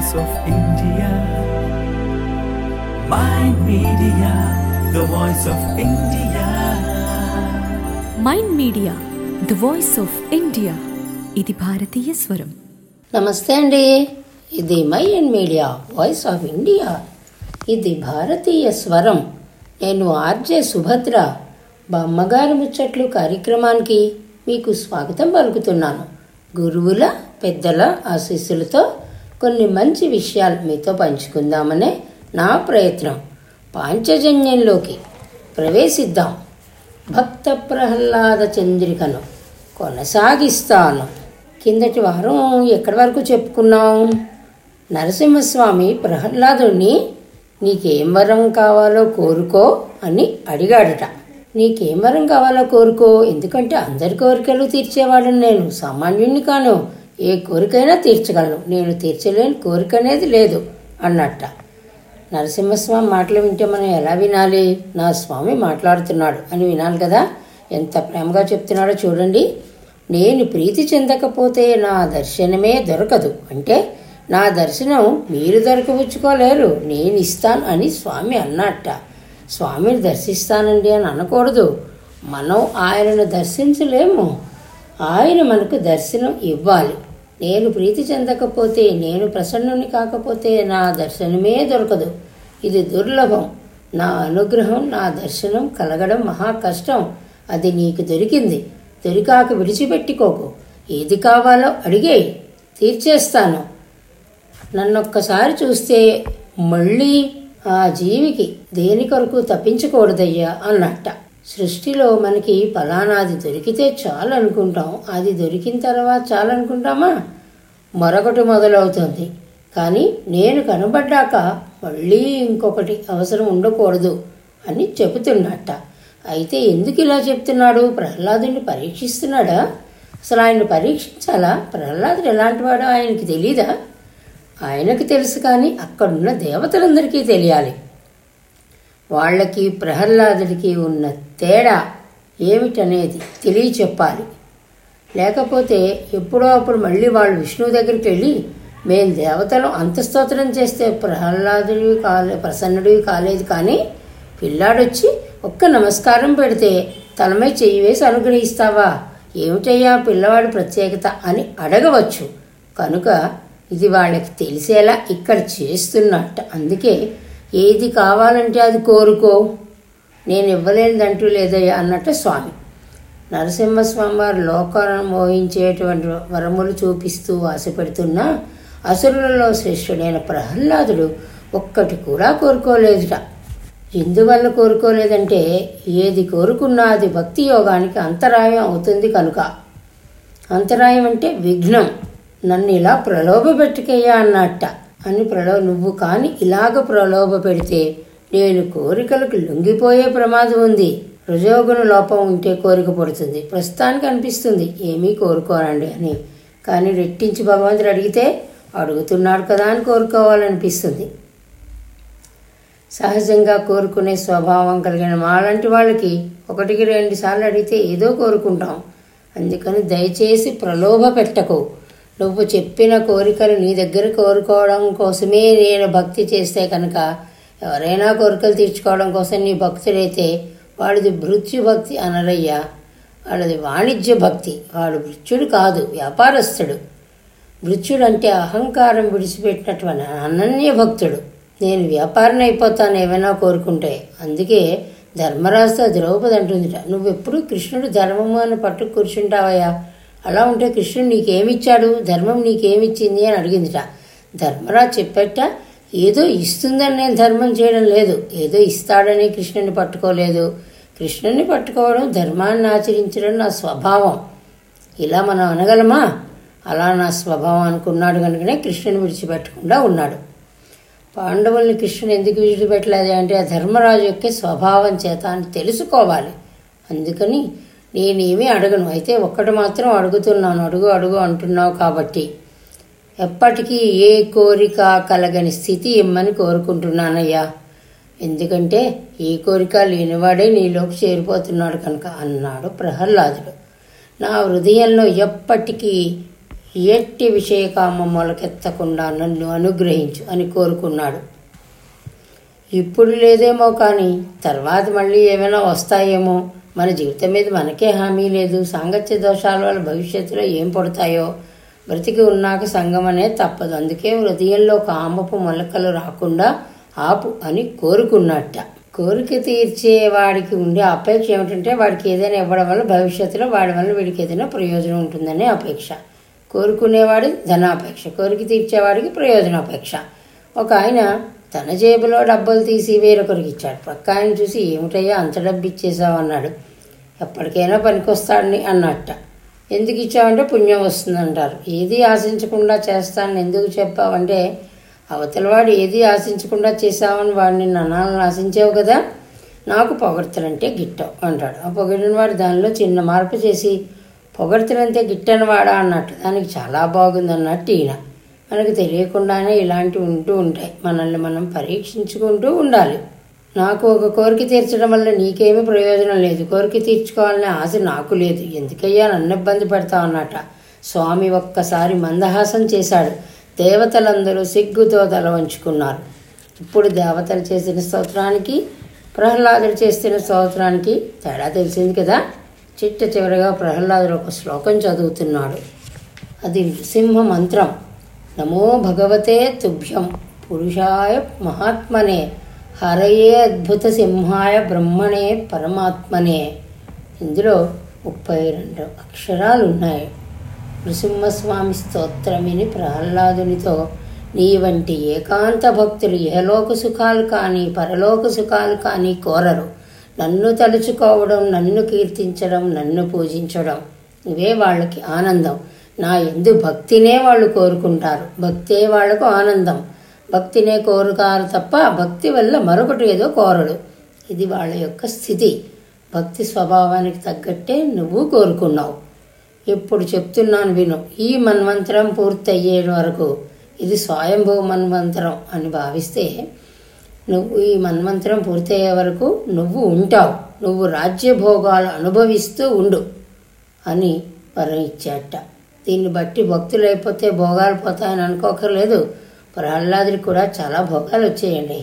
voice of India. Mind Media, the voice of India. Mind media the voice of India ఇది భారతీయ స్వరం నమస్తే అండి ఇది mind media voice of India ఇది భారతీయ స్వరం నేను ఆర్జే సుభద్ర బామ్మగారి ముచ్చట్లు కార్యక్రమానికి మీకు స్వాగతం పలుకుతున్నాను గురువుల పెద్దల ఆశీస్సులతో కొన్ని మంచి విషయాలు మీతో పంచుకుందామనే నా ప్రయత్నం పాంచజన్యంలోకి ప్రవేశిద్దాం భక్త ప్రహ్లాద చంద్రికను కొనసాగిస్తాను కిందటి వారం ఎక్కడి వరకు చెప్పుకున్నాం నరసింహస్వామి ప్రహ్లాదుణ్ణి నీకేం వరం కావాలో కోరుకో అని అడిగాడట నీకేం వరం కావాలో కోరుకో ఎందుకంటే అందరి కోరికలు తీర్చేవాడని నేను సామాన్యుణ్ణి కాను ఏ కోరికైనా తీర్చగలను నేను తీర్చలేని కోరిక అనేది లేదు అన్నట్ట నరసింహస్వామి మాటలు వింటే మనం ఎలా వినాలి నా స్వామి మాట్లాడుతున్నాడు అని వినాలి కదా ఎంత ప్రేమగా చెప్తున్నాడో చూడండి నేను ప్రీతి చెందకపోతే నా దర్శనమే దొరకదు అంటే నా దర్శనం మీరు దొరకపుచ్చుకోలేరు నేను ఇస్తాను అని స్వామి అన్నట్ట స్వామిని దర్శిస్తానండి అని అనకూడదు మనం ఆయనను దర్శించలేము ఆయన మనకు దర్శనం ఇవ్వాలి నేను ప్రీతి చెందకపోతే నేను ప్రసన్నుని కాకపోతే నా దర్శనమే దొరకదు ఇది దుర్లభం నా అనుగ్రహం నా దర్శనం కలగడం మహా కష్టం అది నీకు దొరికింది దొరికాక విడిచిపెట్టుకోకు ఏది కావాలో అడిగేయి తీర్చేస్తాను నన్నొక్కసారి చూస్తే మళ్ళీ ఆ జీవికి దేని కొరకు తప్పించకూడదయ్యా అన్నట్ట సృష్టిలో మనకి ఫలానాది దొరికితే చాలు అనుకుంటాం అది దొరికిన తర్వాత చాలు అనుకుంటామా మరొకటి మొదలవుతుంది కానీ నేను కనబడ్డాక మళ్ళీ ఇంకొకటి అవసరం ఉండకూడదు అని చెబుతున్నట్ట అయితే ఎందుకు ఇలా చెప్తున్నాడు ప్రహ్లాదుని పరీక్షిస్తున్నాడా అసలు ఆయన పరీక్షించాలా ప్రహ్లాదుడు ఎలాంటివాడో ఆయనకి తెలీదా ఆయనకు తెలుసు కానీ అక్కడున్న దేవతలందరికీ తెలియాలి వాళ్ళకి ప్రహ్లాదుడికి ఉన్న తేడా ఏమిటనేది తెలియ చెప్పాలి లేకపోతే ఎప్పుడో అప్పుడు మళ్ళీ వాళ్ళు విష్ణువు దగ్గరికి వెళ్ళి మేము దేవతలు అంత స్తోత్రం చేస్తే ప్రహ్లాదుడివి కాలే ప్రసన్నుడివి కాలేదు కానీ పిల్లాడొచ్చి ఒక్క నమస్కారం పెడితే తలమై చెయ్యి వేసి అనుగ్రహిస్తావా ఏమిటయ్యా పిల్లవాడి ప్రత్యేకత అని అడగవచ్చు కనుక ఇది వాళ్ళకి తెలిసేలా ఇక్కడ చేస్తున్నట్ట అందుకే ఏది కావాలంటే అది కోరుకో నేను ఇవ్వలేనిదంటూ లేదయ్యా అన్నట్టు స్వామి నరసింహస్వామి వారు లోకాలను మోహించేటువంటి వరములు చూపిస్తూ ఆశపెడుతున్న అసురులలో శ్రేష్ఠుడైన ప్రహ్లాదుడు ఒక్కటి కూడా కోరుకోలేదుట ఎందువల్ల కోరుకోలేదంటే ఏది కోరుకున్నా అది భక్తి యోగానికి అంతరాయం అవుతుంది కనుక అంతరాయం అంటే విఘ్నం నన్ను ఇలా ప్రలోభ పెట్టుకయ్యా అన్నట్ట అని ప్రలో నువ్వు కాని ఇలాగ ప్రలోభ పెడితే నేను కోరికలకు లొంగిపోయే ప్రమాదం ఉంది రజోగుణ లోపం ఉంటే కోరిక పడుతుంది ప్రస్తుతానికి అనిపిస్తుంది ఏమీ కోరుకోరండి అని కానీ రెట్టించి భగవంతుడు అడిగితే అడుగుతున్నాడు కదా అని కోరుకోవాలనిపిస్తుంది సహజంగా కోరుకునే స్వభావం కలిగిన మాలాంటి వాళ్ళకి ఒకటికి రెండు సార్లు అడిగితే ఏదో కోరుకుంటాం అందుకని దయచేసి ప్రలోభ పెట్టకు నువ్వు చెప్పిన కోరికలు నీ దగ్గర కోరుకోవడం కోసమే నేను భక్తి చేస్తే కనుక ఎవరైనా కోరికలు తీర్చుకోవడం కోసం నీ భక్తుడైతే వాడిది మృత్యు భక్తి అనరయ్యా వాడిది వాణిజ్య భక్తి వాడు మృత్యుడు కాదు వ్యాపారస్తుడు మృత్యుడు అంటే అహంకారం విడిచిపెట్టినటువంటి అనన్య భక్తుడు నేను వ్యాపారం అయిపోతాను ఏమైనా కోరుకుంటే అందుకే ధర్మరాజుతో ద్రౌపది అంటుందిట నువ్వెప్పుడు కృష్ణుడు ధర్మము అని పట్టు కూర్చుంటావయ్యా అలా ఉంటే కృష్ణుడు నీకేమిచ్చాడు ధర్మం నీకేమిచ్చింది అని అడిగిందిట ధర్మరాజు చెప్పేట ఏదో ఇస్తుందని నేను ధర్మం చేయడం లేదు ఏదో ఇస్తాడని కృష్ణుని పట్టుకోలేదు కృష్ణుని పట్టుకోవడం ధర్మాన్ని ఆచరించడం నా స్వభావం ఇలా మనం అనగలమా అలా నా స్వభావం అనుకున్నాడు కనుకనే కృష్ణుని విడిచిపెట్టకుండా ఉన్నాడు పాండవుల్ని కృష్ణుడు ఎందుకు విడిచిపెట్టలేదు అంటే ఆ ధర్మరాజు యొక్క స్వభావం చేత అని తెలుసుకోవాలి అందుకని నేనేమీ అడగను అయితే ఒక్కటి మాత్రం అడుగుతున్నాను అడుగు అడుగు అంటున్నావు కాబట్టి ఎప్పటికీ ఏ కోరిక కలగని స్థితి ఇమ్మని కోరుకుంటున్నానయ్యా ఎందుకంటే ఏ కోరిక లేనివాడే నీలోకి చేరిపోతున్నాడు కనుక అన్నాడు ప్రహ్లాదుడు నా హృదయంలో ఎప్పటికీ ఎట్టి విషయకామ మొలకెత్తకుండా నన్ను అనుగ్రహించు అని కోరుకున్నాడు ఇప్పుడు లేదేమో కానీ తర్వాత మళ్ళీ ఏమైనా వస్తాయేమో మన జీవితం మీద మనకే హామీ లేదు సాంగత్య దోషాల వల్ల భవిష్యత్తులో ఏం పడతాయో బ్రతికి ఉన్నాక సంగం అనేది తప్పదు అందుకే హృదయంలో కామపు మొలకలు రాకుండా ఆపు అని కోరుకున్నట్ట కోరిక తీర్చే వాడికి ఉండే అపేక్ష ఏమిటంటే వాడికి ఏదైనా ఇవ్వడం వల్ల భవిష్యత్తులో వాడి వల్ల వీడికి ఏదైనా ప్రయోజనం ఉంటుందనే అపేక్ష కోరుకునేవాడి ధనాపేక్ష కోరిక తీర్చేవాడికి ప్రయోజనాపేక్ష ఒక ఆయన తన జేబులో డబ్బులు తీసి వేరొకరికి ఇచ్చాడు పక్క ఆయన చూసి ఏమిటయ్యా అంత డబ్బు ఇచ్చేసావు అన్నాడు ఎప్పటికైనా పనికొస్తాడని అన్నట్ట ఎందుకు ఇచ్చావంటే పుణ్యం వస్తుందంటారు ఏది ఆశించకుండా చేస్తానని ఎందుకు చెప్పావంటే అవతలవాడు ఏది ఆశించకుండా చేశావని వాడిని నన్నాలను ఆశించావు కదా నాకు పొగడ్తలంటే గిట్టవు అంటాడు ఆ పొగిడిన వాడు దానిలో చిన్న మార్పు చేసి పొగడ్తలంటే గిట్టని వాడా అన్నట్టు దానికి చాలా బాగుంది అన్నట్టు ఈయన మనకు తెలియకుండానే ఇలాంటివి ఉంటూ ఉంటాయి మనల్ని మనం పరీక్షించుకుంటూ ఉండాలి నాకు ఒక కోరిక తీర్చడం వల్ల నీకేమీ ప్రయోజనం లేదు కోరిక తీర్చుకోవాలనే ఆశ నాకు లేదు ఎందుకయ్యా నన్ను ఇబ్బంది పెడతావు అన్నట స్వామి ఒక్కసారి మందహాసం చేశాడు దేవతలందరూ సిగ్గుతో తల వంచుకున్నారు ఇప్పుడు దేవతలు చేసిన స్తోత్రానికి ప్రహ్లాదుడు చేసిన స్తోత్రానికి తేడా తెలిసింది కదా చిట్ట చివరిగా ప్రహ్లాదుడు ఒక శ్లోకం చదువుతున్నాడు అది నృసింహ మంత్రం నమో భగవతే తుభ్యం పురుషాయ మహాత్మనే హరయే అద్భుత సింహాయ బ్రహ్మణే పరమాత్మనే ఇందులో ముప్పై రెండు అక్షరాలు ఉన్నాయి నృసింహస్వామి స్తోత్రమిని ప్రహ్లాదునితో నీ వంటి ఏకాంత భక్తులు ఇహలోక సుఖాలు కానీ పరలోక సుఖాలు కానీ కోరరు నన్ను తలుచుకోవడం నన్ను కీర్తించడం నన్ను పూజించడం ఇవే వాళ్ళకి ఆనందం నా ఎందు భక్తినే వాళ్ళు కోరుకుంటారు భక్తే వాళ్లకు ఆనందం భక్తినే కోరుతారు తప్ప భక్తి వల్ల మరొకటి ఏదో కోరడు ఇది వాళ్ళ యొక్క స్థితి భక్తి స్వభావానికి తగ్గట్టే నువ్వు కోరుకున్నావు ఇప్పుడు చెప్తున్నాను విను ఈ మన్వంతరం పూర్తయ్యే వరకు ఇది స్వయంభూ మన్వంతరం అని భావిస్తే నువ్వు ఈ మన్వంతరం పూర్తయ్యే వరకు నువ్వు ఉంటావు నువ్వు రాజ్యభోగాలు అనుభవిస్తూ ఉండు అని వరం ఇచ్చాట దీన్ని బట్టి భక్తులు అయిపోతే భోగాలు పోతాయని అనుకోకర్లేదు ప్రహ్లాదుడికి కూడా చాలా భోగాలు వచ్చాయండి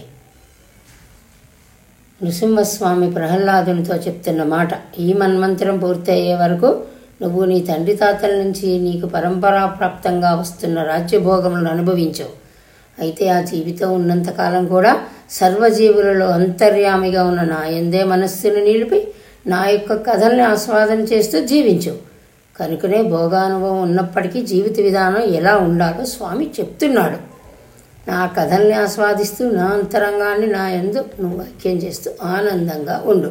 నృసింహస్వామి ప్రహ్లాదునితో చెప్తున్న మాట ఈ మన్వంతరం పూర్తయ్యే వరకు నువ్వు నీ తండ్రి తాతల నుంచి నీకు పరంపరాప్రాప్తంగా వస్తున్న రాజ్యభోగములను అనుభవించవు అయితే ఆ జీవితం ఉన్నంతకాలం కూడా సర్వజీవులలో అంతర్యామిగా ఉన్న నా ఎందే మనస్సును నిలిపి నా యొక్క కథల్ని ఆస్వాదన చేస్తూ జీవించు కనుకనే భోగానుభవం ఉన్నప్పటికీ జీవిత విధానం ఎలా ఉండాలో స్వామి చెప్తున్నాడు నా కథల్ని ఆస్వాదిస్తూ నా అంతరంగాన్ని నా ఎందు నువ్వు ఐక్యం చేస్తూ ఆనందంగా ఉండు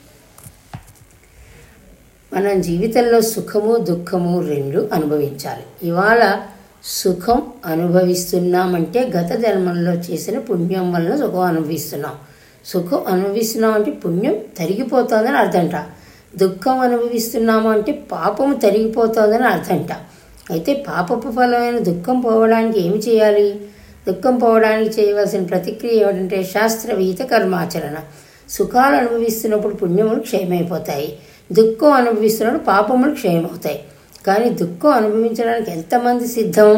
మనం జీవితంలో సుఖము దుఃఖము రెండు అనుభవించాలి ఇవాళ సుఖం అనుభవిస్తున్నామంటే గత జన్మల్లో చేసిన పుణ్యం వలన సుఖం అనుభవిస్తున్నాం సుఖం అనుభవిస్తున్నాం అంటే పుణ్యం తరిగిపోతుందని అర్థంట దుఃఖం అనుభవిస్తున్నాము అంటే పాపము తరిగిపోతుందని అర్థంట అయితే పాపపు ఫలమైన దుఃఖం పోవడానికి ఏమి చేయాలి దుఃఖం పోవడానికి చేయవలసిన ప్రతిక్రియ ఏమిటంటే శాస్త్రవిహిత కర్మాచరణ సుఖాలు అనుభవిస్తున్నప్పుడు పుణ్యములు క్షయమైపోతాయి దుఃఖం అనుభవిస్తున్నప్పుడు పాపములు క్షయమవుతాయి కానీ దుఃఖం అనుభవించడానికి ఎంతమంది సిద్ధం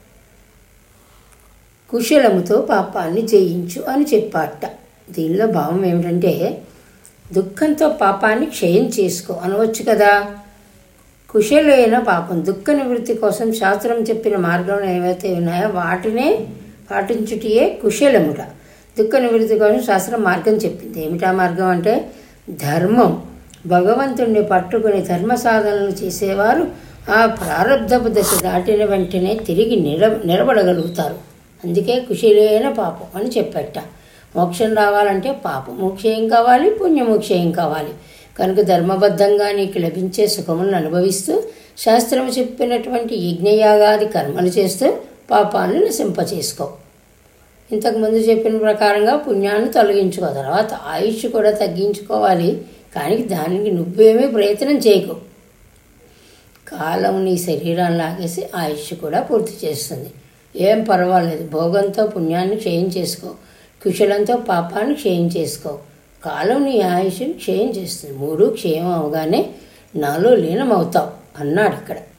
కుశలముతో పాపాన్ని జయించు అని చెప్పాట దీనిలో భావం ఏమిటంటే దుఃఖంతో పాపాన్ని క్షయం చేసుకో అనవచ్చు కదా కుశలైన పాపం దుఃఖ నివృత్తి కోసం శాస్త్రం చెప్పిన మార్గం ఏవైతే ఉన్నాయో వాటినే పాటించుటియే కుశలముట దుఃఖ నివృత్తి కోసం శాస్త్రం మార్గం చెప్పింది ఏమిటా మార్గం అంటే ధర్మం భగవంతుణ్ణి పట్టుకుని ధర్మ సాధనలు చేసేవారు ఆ ప్రారంధపు దశ దాటిన వెంటనే తిరిగి నిల నిలబడగలుగుతారు అందుకే కుశలైన పాపం అని చెప్పట మోక్షం రావాలంటే పాపము క్షయం కావాలి పుణ్యము క్షయం కావాలి కనుక ధర్మబద్ధంగా నీకు లభించే సుఖములను అనుభవిస్తూ శాస్త్రం చెప్పినటువంటి యజ్ఞయాగాది కర్మలు చేస్తూ పాపాలను నశింపచేసుకో ఇంతకుముందు చెప్పిన ప్రకారంగా పుణ్యాన్ని తొలగించుకో తర్వాత ఆయుష్ కూడా తగ్గించుకోవాలి కానీ దానికి నువ్వేమీ ప్రయత్నం చేయకు కాలం నీ శరీరాన్ని లాగేసి ఆయుష్ కూడా పూర్తి చేస్తుంది ఏం పర్వాలేదు భోగంతో పుణ్యాన్ని క్షయం చేసుకో కుశలంతో పాపాన్ని క్షయం చేసుకో కాలం నీ ఆయుష్ని క్షయం చేస్తుంది మూడు క్షయం అవగానే నాలో లీనమవుతావు అన్నాడు ఇక్కడ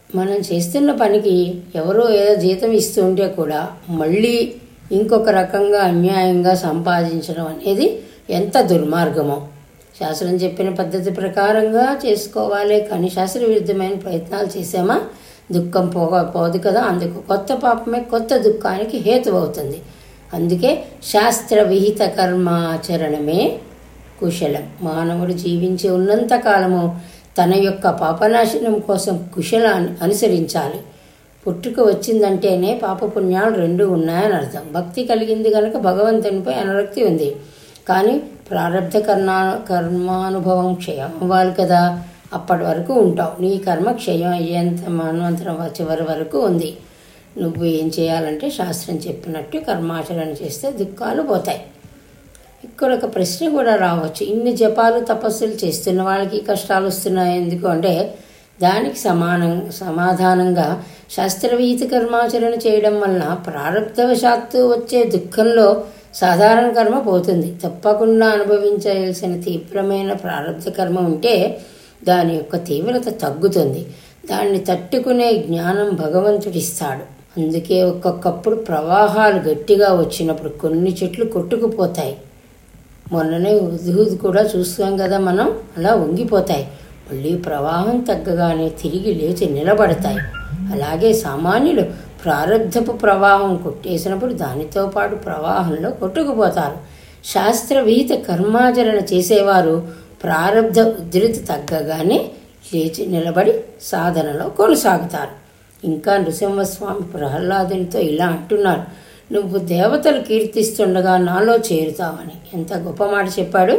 మనం చేస్తున్న పనికి ఎవరో ఏదో జీతం ఇస్తుంటే కూడా మళ్ళీ ఇంకొక రకంగా అన్యాయంగా సంపాదించడం అనేది ఎంత దుర్మార్గమో శాస్త్రం చెప్పిన పద్ధతి ప్రకారంగా చేసుకోవాలి కానీ శాస్త్ర విరుద్ధమైన ప్రయత్నాలు చేసామా దుఃఖం పోగ పోదు కదా అందుకు కొత్త పాపమే కొత్త దుఃఖానికి హేతు అవుతుంది అందుకే శాస్త్ర విహిత కర్మాచరణమే కుశలం మానవుడు జీవించి ఉన్నంత కాలము తన యొక్క పాపనాశనం కోసం కుశలాన్ని అనుసరించాలి పుట్టుక వచ్చిందంటేనే పాపపుణ్యాలు రెండు ఉన్నాయని అర్థం భక్తి కలిగింది కనుక భగవంతునిపై అనురక్తి ఉంది కానీ ప్రారంధ కర్ణ కర్మానుభవం క్షయం అవ్వాలి కదా అప్పటి వరకు ఉంటావు నీ కర్మ క్షయం అయ్యేంత మన్వంతరం చివరి వరకు ఉంది నువ్వు ఏం చేయాలంటే శాస్త్రం చెప్పినట్టు కర్మాచరణ చేస్తే దుఃఖాలు పోతాయి ఇక్కడ ఒక ప్రశ్న కూడా రావచ్చు ఇన్ని జపాలు తపస్సులు చేస్తున్న వాళ్ళకి కష్టాలు వస్తున్నాయి ఎందుకు అంటే దానికి సమానం సమాధానంగా శాస్త్రవీత కర్మాచరణ చేయడం వలన ప్రారంధవశాత్తు వచ్చే దుఃఖంలో సాధారణ కర్మ పోతుంది తప్పకుండా అనుభవించాల్సిన తీవ్రమైన ప్రారంధ కర్మ ఉంటే దాని యొక్క తీవ్రత తగ్గుతుంది దాన్ని తట్టుకునే జ్ఞానం భగవంతుడిస్తాడు అందుకే ఒక్కొక్కప్పుడు ప్రవాహాలు గట్టిగా వచ్చినప్పుడు కొన్ని చెట్లు కొట్టుకుపోతాయి మొన్ననే ఉద్హూద్ కూడా చూస్తాం కదా మనం అలా వంగిపోతాయి మళ్ళీ ప్రవాహం తగ్గగానే తిరిగి లేచి నిలబడతాయి అలాగే సామాన్యులు ప్రారంధపు ప్రవాహం కొట్టేసినప్పుడు దానితో పాటు ప్రవాహంలో కొట్టుకుపోతారు శాస్త్రవిహిత కర్మాచరణ చేసేవారు ప్రారంధ ఉధృతి తగ్గగానే లేచి నిలబడి సాధనలో కొనసాగుతారు ఇంకా నృసింహస్వామి ప్రహ్లాదునితో ఇలా అంటున్నారు నువ్వు దేవతలు కీర్తిస్తుండగా నాలో చేరుతావని ఎంత గొప్ప మాట చెప్పాడు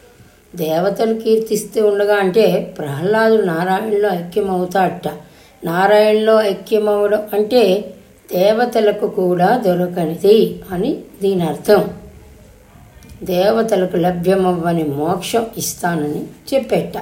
దేవతలు కీర్తిస్తూ ఉండగా అంటే ప్రహ్లాదుడు నారాయణలో ఐక్యమవుతాడట నారాయణలో ఐక్యమవడం అంటే దేవతలకు కూడా దొరకనిది అని దీని అర్థం దేవతలకు లభ్యమవ్వని మోక్షం ఇస్తానని చెప్పేట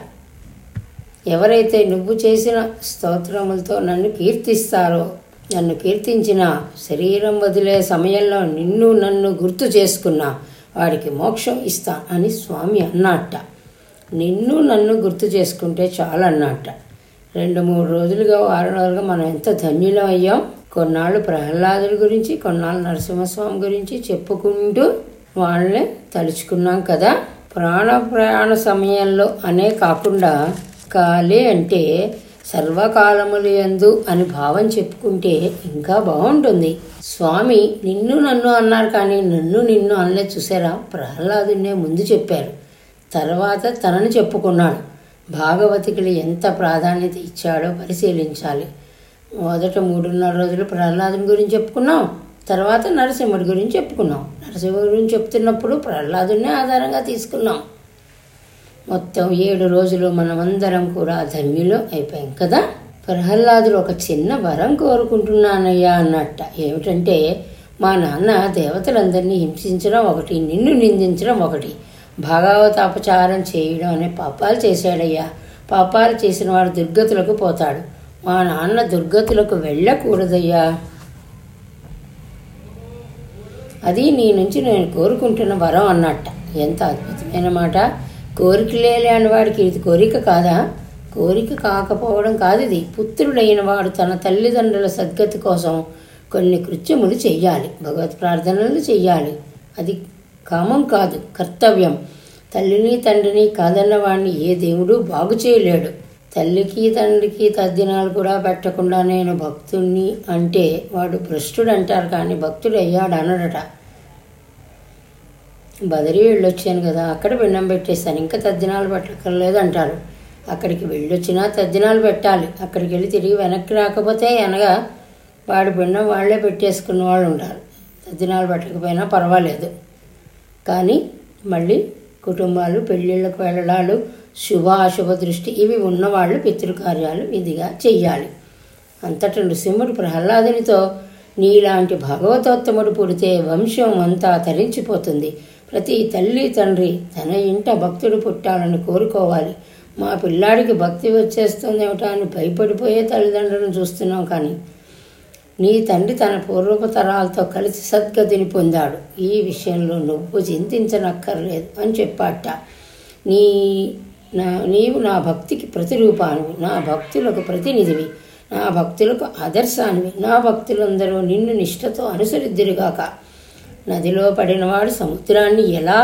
ఎవరైతే నువ్వు చేసిన స్తోత్రములతో నన్ను కీర్తిస్తారో నన్ను కీర్తించిన శరీరం వదిలే సమయంలో నిన్ను నన్ను గుర్తు చేసుకున్నా వాడికి మోక్షం ఇస్తా అని స్వామి అన్నట్ట నిన్ను నన్ను గుర్తు చేసుకుంటే చాలు అన్నట్ట రెండు మూడు రోజులుగా వారం రోజులుగా మనం ఎంత ధన్యులం అయ్యాం కొన్నాళ్ళు ప్రహ్లాదుడి గురించి కొన్నాళ్ళు నరసింహస్వామి గురించి చెప్పుకుంటూ వాళ్ళని తలుచుకున్నాం కదా ప్రాణ ప్రయాణ సమయంలో అనే కాకుండా కాలే అంటే సర్వకాలములు ఎందు అని భావం చెప్పుకుంటే ఇంకా బాగుంటుంది స్వామి నిన్ను నన్ను అన్నారు కానీ నన్ను నిన్ను అనలే చూసారా ప్రహ్లాదునే ముందు చెప్పారు తర్వాత తనని చెప్పుకున్నాడు భాగవతికులు ఎంత ప్రాధాన్యత ఇచ్చాడో పరిశీలించాలి మొదట మూడున్నర రోజులు ప్రహ్లాదుని గురించి చెప్పుకున్నాం తర్వాత నరసింహుడి గురించి చెప్పుకున్నాం నరసింహుడి గురించి చెప్తున్నప్పుడు ప్రహ్లాదునే ఆధారంగా తీసుకున్నాం మొత్తం ఏడు రోజులు మనమందరం కూడా ధన్యులు అయిపోయాం కదా ప్రహ్లాదుడు ఒక చిన్న వరం కోరుకుంటున్నానయ్యా అన్నట్ట ఏమిటంటే మా నాన్న దేవతలందరినీ హింసించడం ఒకటి నిన్ను నిందించడం ఒకటి భాగవతాపచారం చేయడం అనే పాపాలు చేశాడయ్యా పాపాలు చేసిన వాడు దుర్గతులకు పోతాడు మా నాన్న దుర్గతులకు వెళ్ళకూడదయ్యా అది నీ నుంచి నేను కోరుకుంటున్న వరం అన్నట్ట ఎంత అద్భుతమైన మాట కోరికలే లేని వాడికి ఇది కోరిక కాదా కోరిక కాకపోవడం కాదు ఇది పుత్రుడైన వాడు తన తల్లిదండ్రుల సద్గతి కోసం కొన్ని కృత్యములు చెయ్యాలి భగవత్ ప్రార్థనలు చెయ్యాలి అది కామం కాదు కర్తవ్యం తల్లిని తండ్రిని కాదన్న వాడిని ఏ దేవుడు బాగు చేయలేడు తల్లికి తండ్రికి తద్దినాలు కూడా పెట్టకుండా నేను భక్తుణ్ణి అంటే వాడు భ్రష్టుడు అంటారు కానీ భక్తుడు అయ్యాడు అనడట బదిరి వెళ్ళొచ్చాను కదా అక్కడ పిండం పెట్టేస్తాను ఇంకా తద్దినాలు పెట్టక్కర్లేదు అంటారు అక్కడికి వెళ్ళొచ్చినా తద్దినాలు పెట్టాలి అక్కడికి వెళ్ళి తిరిగి వెనక్కి రాకపోతే అనగా వాడి పిండం వాళ్ళే పెట్టేసుకున్న వాళ్ళు ఉంటారు తద్దినాలు పెట్టకపోయినా పర్వాలేదు కానీ మళ్ళీ కుటుంబాలు పెళ్ళిళ్ళకు వెళ్ళడాలు శుభ అశుభ దృష్టి ఇవి ఉన్నవాళ్ళు పితృకార్యాలు విధిగా చెయ్యాలి అంతట నృసింహుడు ప్రహ్లాదునితో నీలాంటి భాగవతోత్తముడు పుడితే వంశం అంతా తరించిపోతుంది ప్రతి తల్లి తండ్రి తన ఇంట భక్తుడు పుట్టాలని కోరుకోవాలి మా పిల్లాడికి భక్తి వచ్చేస్తుందేమిటా అని భయపడిపోయే తల్లిదండ్రులను చూస్తున్నాం కానీ నీ తండ్రి తన పూర్వపు తరాలతో కలిసి సద్గతిని పొందాడు ఈ విషయంలో నువ్వు చింతించనక్కర్లేదు అని చెప్పాట నీ నా నీవు నా భక్తికి ప్రతిరూపానివి నా భక్తులకు ప్రతినిధివి నా భక్తులకు ఆదర్శానివి నా భక్తులందరూ నిన్ను నిష్ఠతో అనుసరిద్దురుగాక నదిలో పడినవాడు సముద్రాన్ని ఎలా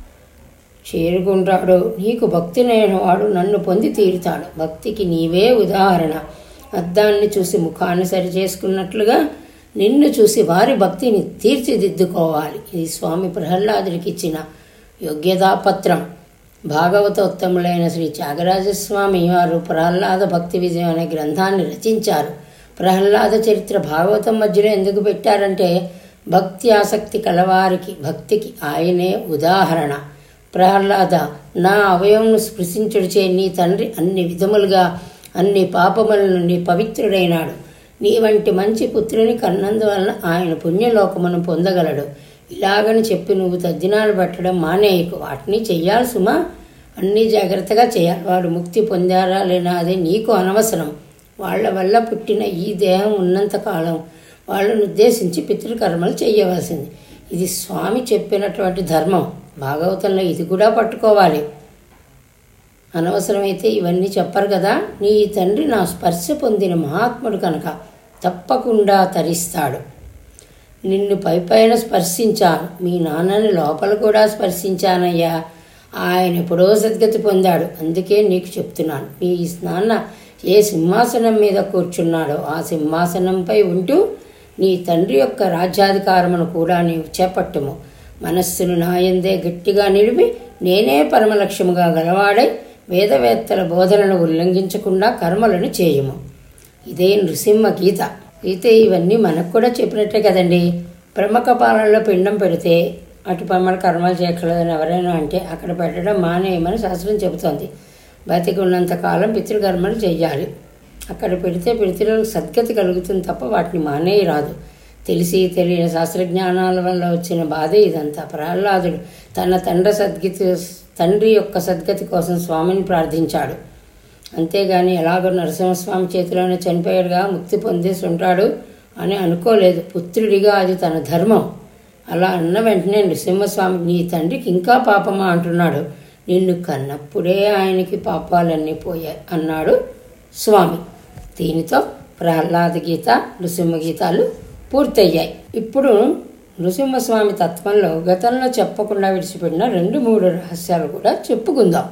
చేరుకుంటాడో నీకు భక్తి వాడు నన్ను పొంది తీరుతాడు భక్తికి నీవే ఉదాహరణ అద్దాన్ని చూసి ముఖాన్ని సరి చేసుకున్నట్లుగా నిన్ను చూసి వారి భక్తిని తీర్చిదిద్దుకోవాలి ఇది స్వామి ప్రహ్లాదుడికి ఇచ్చిన యోగ్యతాపత్రం భాగవతోత్తములైన శ్రీ త్యాగరాజస్వామి వారు ప్రహ్లాద భక్తి విజయం అనే గ్రంథాన్ని రచించారు ప్రహ్లాద చరిత్ర భాగవతం మధ్యలో ఎందుకు పెట్టారంటే భక్తి ఆసక్తి కలవారికి భక్తికి ఆయనే ఉదాహరణ ప్రహ్లాద నా అవయవంను స్పృశించుడిచే నీ తండ్రి అన్ని విధములుగా అన్ని పాపముల నుండి పవిత్రుడైనాడు నీ వంటి మంచి పుత్రుని కన్నందువలన ఆయన పుణ్యలోకమును పొందగలడు ఇలాగని చెప్పి నువ్వు తద్దినాలు పట్టడం మానేయకు వాటిని చెయ్యాలి సుమా అన్నీ జాగ్రత్తగా చేయాలి వాడు ముక్తి పొందారా లేనా అది నీకు అనవసరం వాళ్ళ వల్ల పుట్టిన ఈ దేహం ఉన్నంత కాలం వాళ్ళను ఉద్దేశించి పితృకర్మలు చేయవలసింది ఇది స్వామి చెప్పినటువంటి ధర్మం భాగవతంలో ఇది కూడా పట్టుకోవాలి అనవసరమైతే ఇవన్నీ చెప్పరు కదా నీ తండ్రి నా స్పర్శ పొందిన మహాత్ముడు కనుక తప్పకుండా తరిస్తాడు నిన్ను పైపైన స్పర్శించాను మీ నాన్నని లోపల కూడా స్పర్శించానయ్యా ఆయన ఎప్పుడో సద్గతి పొందాడు అందుకే నీకు చెప్తున్నాను మీ నాన్న ఏ సింహాసనం మీద కూర్చున్నాడో ఆ సింహాసనంపై ఉంటూ నీ తండ్రి యొక్క రాజ్యాధికారమును కూడా నీవు చేపట్టుము మనస్సును నాయందే గట్టిగా నిలిపి నేనే పరమలక్ష్యముగా గలవాడై వేదవేత్తల బోధనను ఉల్లంఘించకుండా కర్మలను చేయుము ఇదే నృసింహ గీత అయితే ఇవన్నీ మనకు కూడా చెప్పినట్టే కదండి ప్రముఖ పాలనలో పిండం పెడితే అటు పమ్మల కర్మలు చేయగలదని ఎవరైనా అంటే అక్కడ పెట్టడం మానేయమని శాస్త్రం చెబుతోంది బతికి ఉన్నంత కాలం పితృకర్మలు చెయ్యాలి అక్కడ పెడితే పితృలకు సద్గతి కలుగుతుంది తప్ప వాటిని మానేయి రాదు తెలిసి తెలియని శాస్త్రజ్ఞానాల వల్ల వచ్చిన బాధే ఇదంతా ప్రహ్లాదుడు తన తండ్రి సద్గతి తండ్రి యొక్క సద్గతి కోసం స్వామిని ప్రార్థించాడు అంతేగాని ఎలాగో నరసింహస్వామి చేతిలోనే చనిపోయాడుగా ముక్తి పొందేసి ఉంటాడు అని అనుకోలేదు పుత్రుడిగా అది తన ధర్మం అలా అన్న వెంటనే నృసింహస్వామి నీ తండ్రికి ఇంకా పాపమా అంటున్నాడు నిన్ను కన్నప్పుడే ఆయనకి పాపాలన్నీ పోయాయి అన్నాడు స్వామి దీనితో ప్రహ్లాద గీత నృసింహ గీతాలు పూర్తయ్యాయి ఇప్పుడు నృసింహస్వామి తత్వంలో గతంలో చెప్పకుండా విడిచిపెట్టిన రెండు మూడు రహస్యాలు కూడా చెప్పుకుందాం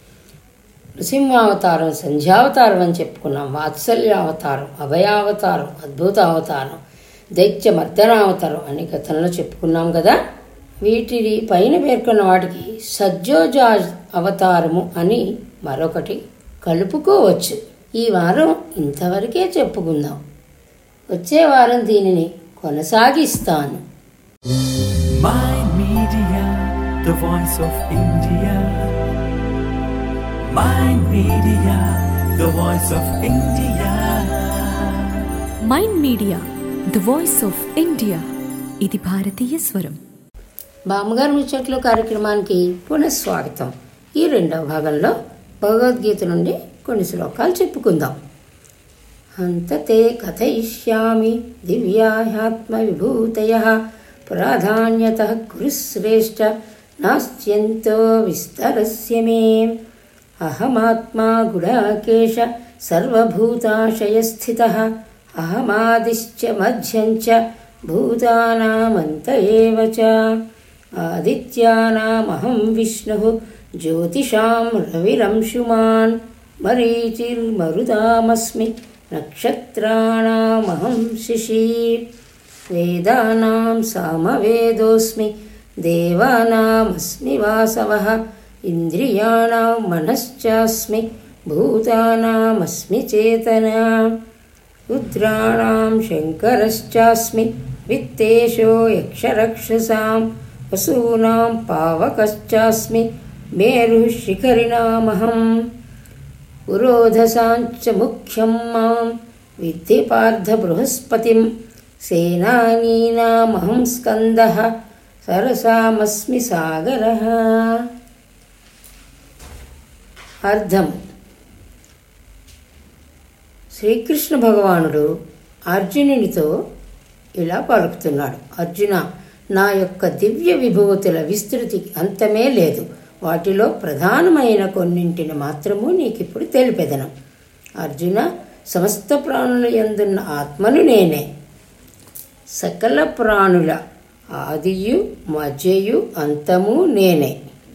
నృసింహావతారం సంధ్యావతారం అని చెప్పుకున్నాం వాత్సల్యావతారం అభయావతారం అద్భుత అవతారం దైత్య మర్దనావతారం అని గతంలో చెప్పుకున్నాం కదా వీటిని పైన పేర్కొన్న వాటికి సజ్జోజా అవతారము అని మరొకటి కలుపుకోవచ్చు ఈ వారం ఇంతవరకే చెప్పుకుందాం వచ్చే వారం దీనిని కొనసాగిస్తాను Mind Media, the voice of India. Mind Media, the voice of India. Mind media the voice of India ఇది భారతీయ స్వరం బామ్మగారు ముచ్చట్లు కార్యక్రమానికి పునఃస్వాగతం ఈ రెండవ భాగంలో భగవద్గీత నుండి కొన్ని శ్లోకాలు చెప్పుకుందాం హంతతే కథయిష్యామి దివ్యాహ్యాత్మ విభూతయ ప్రాధాన్యత కురు శ్రేష్ఠ నాస్త్యంతో విస్తరస్య మే అహమాత్మా గుడాకేశ సర్వభూతాశయస్థిత అహమాదిశ్చ మధ్యం చ భూతానామంత ఏవ చ ఆదిత్యానామహం విష్ణు జ్యోతిషాం రవిరంశుమాన్ మరీచిర్మరుదామస్మి నక్షత్రాణమహం శిశి వేదానాం సామవేదోస్మి దేవానామస్మి వాసవः ఇంద్రియాణం మనశ్చాస్మి భూతానామస్మి చేతనా రుద్రాణం శంకరశ్చాస్మి విత్తేషో యక్షరక్షసాం వసూనాం పావకశ్చాస్మి మేరుశిఖరిణామహం పురోధసాంచ ముఖ్యం మాం విద్ధి పార్థ బృహస్పతిం సేనానీనామహం స్కందః సరసామస్మి సాగరः అర్థం శ్రీకృష్ణ భగవానుడు అర్జునునితో ఇలా పలుకుతున్నాడు అర్జున నా యొక్క దివ్య విభూతుల విస్తృతికి అంతమే లేదు వాటిలో ప్రధానమైన కొన్నింటిని మాత్రము నీకిప్పుడు తెలిపెదను అర్జున సమస్త ప్రాణుల యందున్న ఆత్మను నేనే సకల ప్రాణుల ఆదియు మధ్యయు అంతము నేనే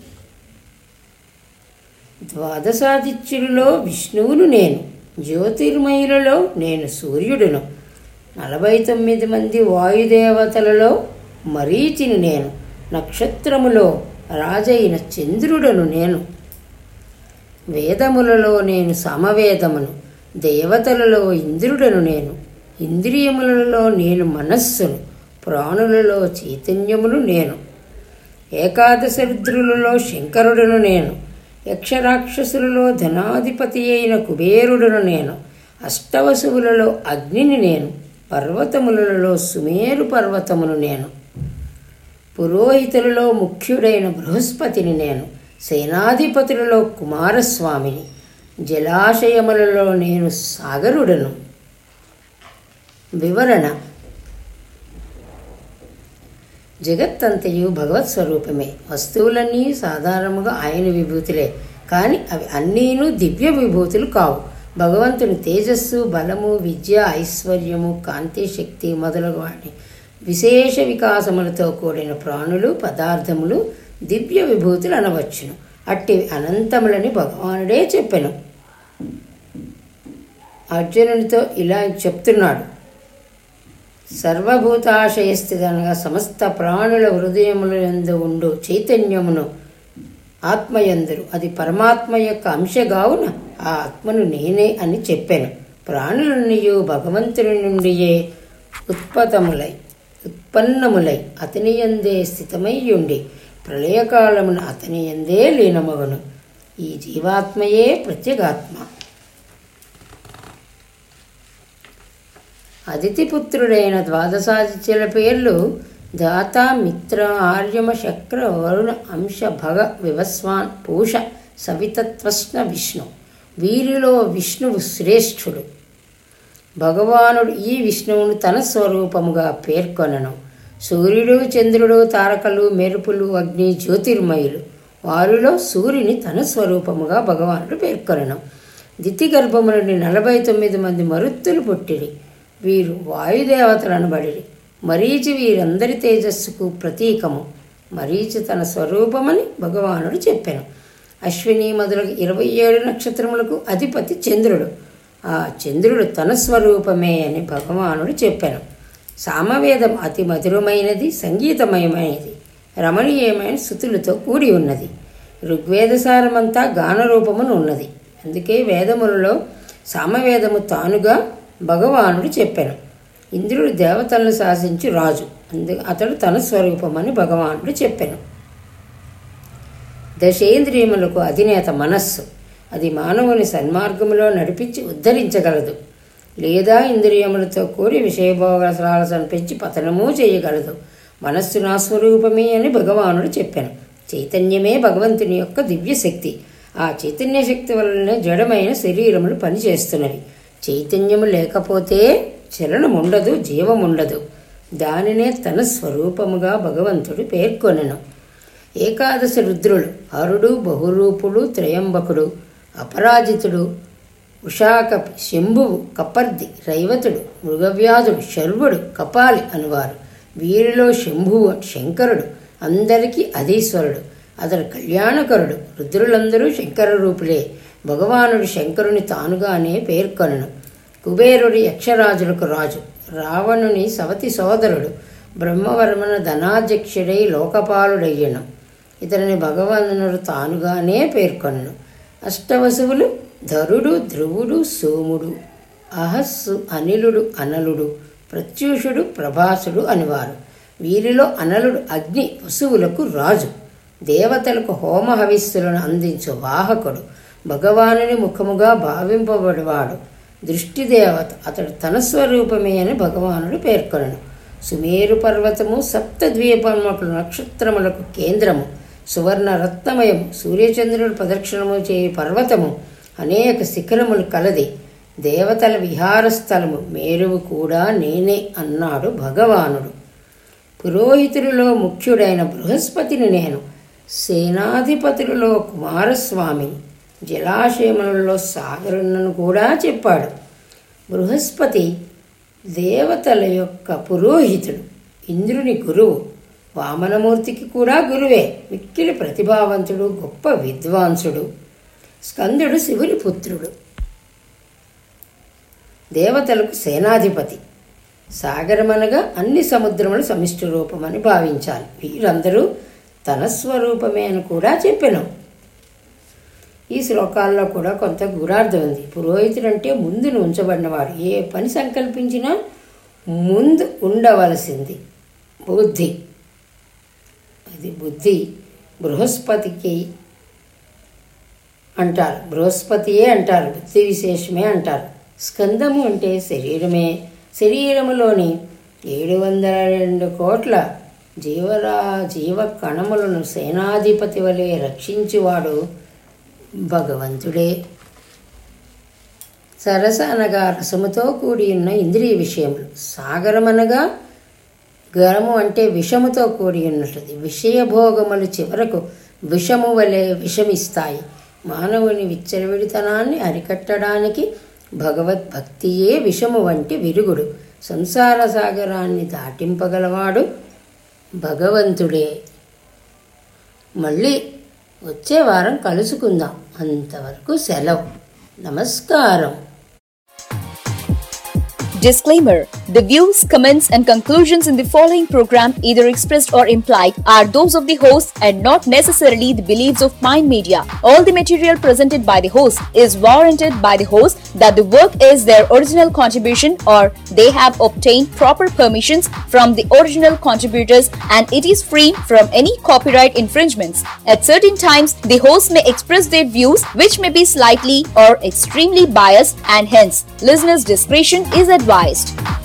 ద్వాదశాదిత్యులలో విష్ణువును నేను జ్యోతిర్మయులలో నేను సూర్యుడును నలభై తొమ్మిది మంది వాయుదేవతలలో మరీచిని నేను నక్షత్రములో రాజైన చంద్రుడను నేను వేదములలో నేను సమవేదమును దేవతలలో ఇంద్రుడను నేను ఇంద్రియములలో నేను మనస్సును ప్రాణులలో చైతన్యమును నేను ఏకాదశ రుద్రులలో శంకరుడను నేను యక్షరాక్షసులలో ధనాధిపతి అయిన కుబేరుడను నేను అష్టవసువులలో అగ్నిని నేను పర్వతములలో సుమేరు పర్వతమును నేను పురోహితులలో ముఖ్యుడైన బృహస్పతిని నేను సేనాధిపతులలో కుమారస్వామిని జలాశయములలో నేను సాగరుడను వివరణ జగత్తంతయు భగవత్ స్వరూపమే వస్తువులన్నీ సాధారణముగా ఆయన విభూతులే కానీ అవి అన్నీను దివ్య విభూతులు కావు భగవంతుని తేజస్సు బలము విద్య ఐశ్వర్యము కాంతి శక్తి మొదలగు వాటి విశేష వికాసములతో కూడిన ప్రాణులు పదార్థములు దివ్య విభూతులు అనవచ్చును అట్టివి అనంతములని భగవానుడే చెప్పెను అర్జునునితో ఇలా చెప్తున్నాడు సర్వభూతాశయస్థితనగా సమస్త ప్రాణుల హృదయముల యందు ఉండు చైతన్యమును ఆత్మయందురు అది పరమాత్మ యొక్క అంశగావున ఆ ఆత్మను నేనే అని చెప్పాను ప్రాణులన్నయు భగవంతుని నుండియే ఉత్పతములై ఉత్పన్నములై అతని యందే స్థితమై ఉండి ప్రళయకాలమున అతని యందే లీనమగును ఈ జీవాత్మయే ప్రత్యేగాత్మ అదితిపుత్రుడైన ద్వాదశాదిత్యుల పేర్లు దాత మిత్ర ఆర్యమ శక్ర వరుణ అంశ భగ వివస్వాన్ పూష సవితత్వస్న విష్ణు వీరిలో విష్ణువు శ్రేష్ఠుడు భగవానుడు ఈ విష్ణువును తన స్వరూపముగా పేర్కొనను సూర్యుడు చంద్రుడు తారకలు మెరుపులు అగ్ని జ్యోతిర్మయులు వారిలో సూర్యుని తన స్వరూపముగా భగవానుడు పేర్కొనను దితి గర్భములని నలభై తొమ్మిది మంది మరుత్తులు పుట్టిరి వీరు వాయుదేవతలను బడిరి మరీచి వీరందరి తేజస్సుకు ప్రతీకము మరీచి తన స్వరూపమని భగవానుడు చెప్పాను అశ్విని మొదలగు ఇరవై ఏడు నక్షత్రములకు అధిపతి చంద్రుడు ఆ చంద్రుడు తన స్వరూపమే అని భగవానుడు చెప్పాను సామవేదం అతి మధురమైనది సంగీతమయమైనది రమణీయమైన శృతులతో కూడి ఉన్నది ఋగ్వేదసారమంతా గానరూపమును ఉన్నది అందుకే వేదములలో సామవేదము తానుగా భగవానుడు చెప్పాను ఇంద్రుడు దేవతలను శాసించి రాజు అందు అతడు తన స్వరూపమని భగవానుడు చెప్పాను దశేంద్రియములకు అధినేత మనస్సు అది మానవుని సన్మార్గములో నడిపించి ఉద్ధరించగలదు లేదా ఇంద్రియములతో కూడి విషయభోగసాలసను పెంచి పతనము చేయగలదు మనస్సు నా స్వరూపమే అని భగవానుడు చెప్పాను చైతన్యమే భగవంతుని యొక్క దివ్య శక్తి ఆ చైతన్య శక్తి వలనే జడమైన శరీరములు పనిచేస్తున్నవి చైతన్యము లేకపోతే చలనం ఉండదు జీవం ఉండదు దానినే తన స్వరూపముగా భగవంతుడు పేర్కొనెను ఏకాదశ రుద్రులు హరుడు బహురూపుడు త్రయంబకుడు అపరాజితుడు ఉషాకపి శంభువు కపర్ది రైవతుడు మృగవ్యాధుడు శర్వుడు కపాలి అనువారు వీరిలో శంభువు శంకరుడు అందరికీ అధీశ్వరుడు అతడు కళ్యాణకరుడు రుద్రులందరూ శంకర రూపులే భగవానుడు శంకరుని తానుగానే పేర్కొనను కుబేరుడు యక్షరాజులకు రాజు రావణుని సవతి సోదరుడు బ్రహ్మవర్మన ధనాధ్యక్షుడై లోకపాలుడయ్యను ఇతనిని భగవంతుడు తానుగానే పేర్కొనను అష్టవసువులు ధరుడు ధ్రువుడు సోముడు అహస్సు అనిలుడు అనలుడు ప్రత్యూషుడు ప్రభాసుడు అనివారు వీరిలో అనలుడు అగ్ని వసువులకు రాజు దేవతలకు హోమ హవిస్సులను అందించు వాహకుడు భగవానుని ముఖముగా భావింపబడివాడు దృష్టి దేవత అతడు తన స్వరూపమే అని భగవానుడు పేర్కొనను సుమేరు పర్వతము సప్త ద్వీపములకు నక్షత్రములకు కేంద్రము సువర్ణ రత్నమయము సూర్యచంద్రుడు ప్రదక్షిణము చేయి పర్వతము అనేక శిఖరములు కలది దేవతల విహార స్థలము మేరువు కూడా నేనే అన్నాడు భగవానుడు పురోహితులలో ముఖ్యుడైన బృహస్పతిని నేను సేనాధిపతులలో కుమారస్వామిని జలాశయములలో సాగరునను కూడా చెప్పాడు బృహస్పతి దేవతల యొక్క పురోహితుడు ఇంద్రుని గురువు వామనమూర్తికి కూడా గురువే మిక్కిలి ప్రతిభావంతుడు గొప్ప విద్వాంసుడు స్కందుడు శివుని పుత్రుడు దేవతలకు సేనాధిపతి సాగరమనగా అన్ని సముద్రముల సమిష్టి రూపమని భావించాలి వీరందరూ తన స్వరూపమే అని కూడా చెప్పాను ఈ శ్లోకాల్లో కూడా కొంత గురార్థం ఉంది పురోహితుడు అంటే ముందును ఉంచబడినవాడు ఏ పని సంకల్పించినా ముందు ఉండవలసింది బుద్ధి అది బుద్ధి బృహస్పతికి అంటారు బృహస్పతియే అంటారు బుద్ధి విశేషమే అంటారు స్కందము అంటే శరీరమే శరీరములోని ఏడు వందల రెండు కోట్ల జీవరా జీవ కణములను సేనాధిపతి వలె రక్షించువాడు భగవంతుడే సరస అనగా రసముతో కూడి ఉన్న ఇంద్రియ విషయములు సాగరమనగా గరము అంటే విషముతో కూడి ఉన్నట్లది విషయభోగములు చివరకు విషము వలె విషమిస్తాయి మానవుని విచ్చలవిడితనాన్ని అరికట్టడానికి భగవద్భక్తియే విషము వంటి విరుగుడు సంసార సాగరాన్ని దాటింపగలవాడు భగవంతుడే మళ్ళీ వచ్చే వారం కలుసుకుందాం అంతవరకు సెలవు నమస్కారం Disclaimer The views, comments, and conclusions in the following program, either expressed or implied, are those of the host and not necessarily the beliefs of Mind Media. All the material presented by the host is warranted by the host that the work is their original contribution or they have obtained proper permissions from the original contributors and it is free from any copyright infringements. At certain times, the host may express their views which may be slightly or extremely biased and hence listeners' discretion is advised.